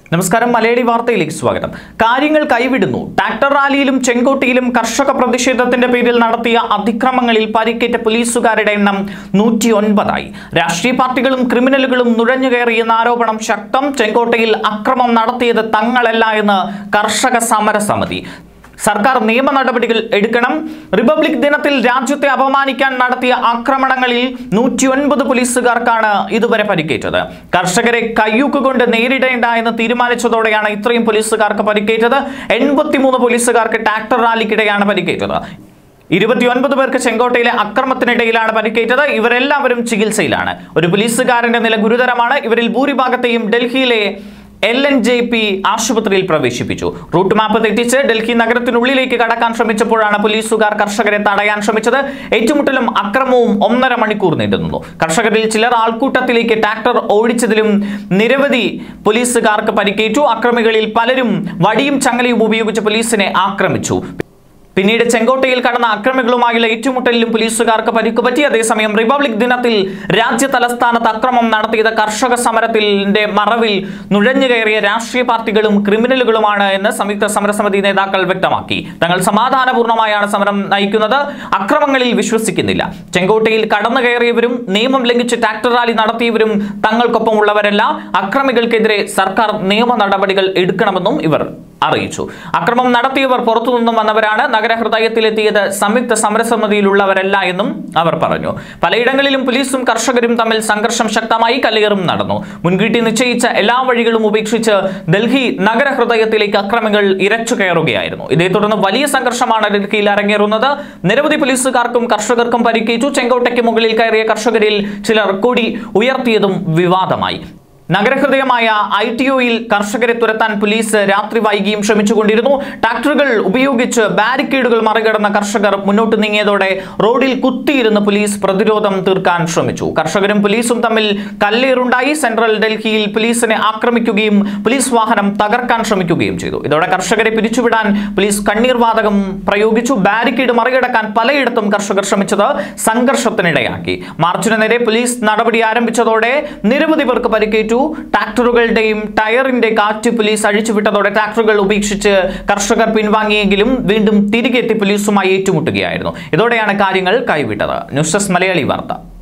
നമസ്കാരം മലയാളി വാർത്തയിലേക്ക് സ്വാഗതം കാര്യങ്ങൾ കൈവിടുന്നു ട്രാക്ടർ റാലിയിലും ചെങ്കോട്ടയിലും കർഷക പ്രതിഷേധത്തിന്റെ പേരിൽ നടത്തിയ അതിക്രമങ്ങളിൽ പരിക്കേറ്റ പോലീസുകാരുടെ എണ്ണം നൂറ്റി ഒൻപതായി രാഷ്ട്രീയ പാർട്ടികളും ക്രിമിനലുകളും നുഴഞ്ഞുകയറിയെന്ന ആരോപണം ശക്തം ചെങ്കോട്ടയിൽ അക്രമം നടത്തിയത് തങ്ങളല്ല എന്ന് കർഷക സമരസമിതി സർക്കാർ നിയമ നടപടികൾ എടുക്കണം റിപ്പബ്ലിക് ദിനത്തിൽ രാജ്യത്തെ അപമാനിക്കാൻ നടത്തിയ ആക്രമണങ്ങളിൽ നൂറ്റി ഒൻപത് പോലീസുകാർക്കാണ് ഇതുവരെ പരിക്കേറ്റത് കർഷകരെ കയ്യൂക്കുകൊണ്ട് നേരിടേണ്ട എന്ന് തീരുമാനിച്ചതോടെയാണ് ഇത്രയും പോലീസുകാർക്ക് പരിക്കേറ്റത് എൺപത്തിമൂന്ന് പോലീസുകാർക്ക് ട്രാക്ടർ റാലിക്കിടെയാണ് പരിക്കേറ്റത് ഇരുപത്തിയൊൻപത് പേർക്ക് ചെങ്കോട്ടയിലെ അക്രമത്തിനിടയിലാണ് പരിക്കേറ്റത് ഇവരെല്ലാവരും ചികിത്സയിലാണ് ഒരു പോലീസുകാരന്റെ നില ഗുരുതരമാണ് ഇവരിൽ ഭൂരിഭാഗത്തെയും ഡൽഹിയിലെ എൽ എൻ ജെ പി ആശുപത്രിയിൽ പ്രവേശിപ്പിച്ചു റൂട്ട് മാപ്പ് തെറ്റിച്ച് ഡൽഹി നഗരത്തിനുള്ളിലേക്ക് കടക്കാൻ ശ്രമിച്ചപ്പോഴാണ് പോലീസുകാർ കർഷകരെ തടയാൻ ശ്രമിച്ചത് ഏറ്റുമുട്ടലും അക്രമവും ഒന്നര മണിക്കൂർ നീണ്ടുനിന്നു കർഷകരിൽ ചിലർ ആൾക്കൂട്ടത്തിലേക്ക് ട്രാക്ടർ ഓടിച്ചതിലും നിരവധി പോലീസുകാർക്ക് പരിക്കേറ്റു അക്രമികളിൽ പലരും വടിയും ചങ്ങലയും ഉപയോഗിച്ച് പോലീസിനെ ആക്രമിച്ചു പിന്നീട് ചെങ്കോട്ടയിൽ കടന്ന അക്രമികളുമായുള്ള ഏറ്റുമുട്ടലിലും പോലീസുകാർക്ക് പരിക്ക് പറ്റി അതേസമയം റിപ്പബ്ലിക് ദിനത്തിൽ രാജ്യ തലസ്ഥാനത്ത് അക്രമം നടത്തിയത് കർഷക സമരത്തിന്റെ മറവിൽ നുഴഞ്ഞുകയറിയ രാഷ്ട്രീയ പാർട്ടികളും ക്രിമിനലുകളുമാണ് എന്ന് സംയുക്ത സമരസമിതി നേതാക്കൾ വ്യക്തമാക്കി തങ്ങൾ സമാധാനപൂർണ്ണമായാണ് സമരം നയിക്കുന്നത് അക്രമങ്ങളിൽ വിശ്വസിക്കുന്നില്ല ചെങ്കോട്ടയിൽ കടന്നു കയറിയവരും നിയമം ലംഘിച്ച് ട്രാക്ടർ റാലി നടത്തിയവരും തങ്ങൾക്കൊപ്പം ഉള്ളവരല്ല അക്രമികൾക്കെതിരെ സർക്കാർ നിയമ നടപടികൾ എടുക്കണമെന്നും ഇവർ അറിയിച്ചു അക്രമം നടത്തിയവർ പുറത്തുനിന്നും വന്നവരാണ് നഗരഹൃദയത്തിലെത്തിയത് സംയുക്ത സമരസമിതിയിലുള്ളവരല്ല എന്നും അവർ പറഞ്ഞു പലയിടങ്ങളിലും പോലീസും കർഷകരും തമ്മിൽ സംഘർഷം ശക്തമായി കല്ലേറും നടന്നു മുൻകൂട്ടി നിശ്ചയിച്ച എല്ലാ വഴികളും ഉപേക്ഷിച്ച് ഡൽഹി നഗരഹൃദയത്തിലേക്ക് അക്രമികൾ ഇരച്ചു കയറുകയായിരുന്നു ഇതേ തുടർന്ന് വലിയ സംഘർഷമാണ് ഡൽഹിയിൽ അരങ്ങേറുന്നത് നിരവധി പോലീസുകാർക്കും കർഷകർക്കും പരിക്കേറ്റു ചെങ്കോട്ടയ്ക്ക് മുകളിൽ കയറിയ കർഷകരിൽ ചിലർ കൊടി ഉയർത്തിയതും വിവാദമായി നഗരഹൃദയമായ ഐ ടി ഒയിൽ കർഷകരെ തുരത്താൻ പോലീസ് രാത്രി വൈകിയും ശ്രമിച്ചുകൊണ്ടിരുന്നു ട്രാക്ടറുകൾ ഉപയോഗിച്ച് ബാരിക്കേഡുകൾ മറികടന്ന കർഷകർ മുന്നോട്ട് നീങ്ങിയതോടെ റോഡിൽ കുത്തിയിരുന്ന് പോലീസ് പ്രതിരോധം തീർക്കാൻ ശ്രമിച്ചു കർഷകരും പോലീസും തമ്മിൽ കല്ലേറുണ്ടായി സെൻട്രൽ ഡൽഹിയിൽ പോലീസിനെ ആക്രമിക്കുകയും പോലീസ് വാഹനം തകർക്കാൻ ശ്രമിക്കുകയും ചെയ്തു ഇതോടെ കർഷകരെ പിരിച്ചുവിടാൻ പോലീസ് കണ്ണീർ വാതകം പ്രയോഗിച്ചു ബാരിക്കേഡ് മറികടക്കാൻ പലയിടത്തും കർഷകർ ശ്രമിച്ചത് സംഘർഷത്തിനിടയാക്കി മാർച്ചിന് നേരെ പോലീസ് നടപടി ആരംഭിച്ചതോടെ നിരവധി പേർക്ക് പരിക്കേറ്റു ട്രാക്ടറുകളുടെയും ടയറിന്റെ കാറ്റ് പോലീസ് അഴിച്ചുവിട്ടതോടെ ട്രാക്ടറുകൾ ഉപേക്ഷിച്ച് കർഷകർ പിൻവാങ്ങിയെങ്കിലും വീണ്ടും തിരികെ എത്തി പോലീസുമായി ഏറ്റുമുട്ടുകയായിരുന്നു ഇതോടെയാണ് കാര്യങ്ങൾ കൈവിട്ടത് ന്യൂസ് ഡെസ്ക് മലയാളി വാർത്ത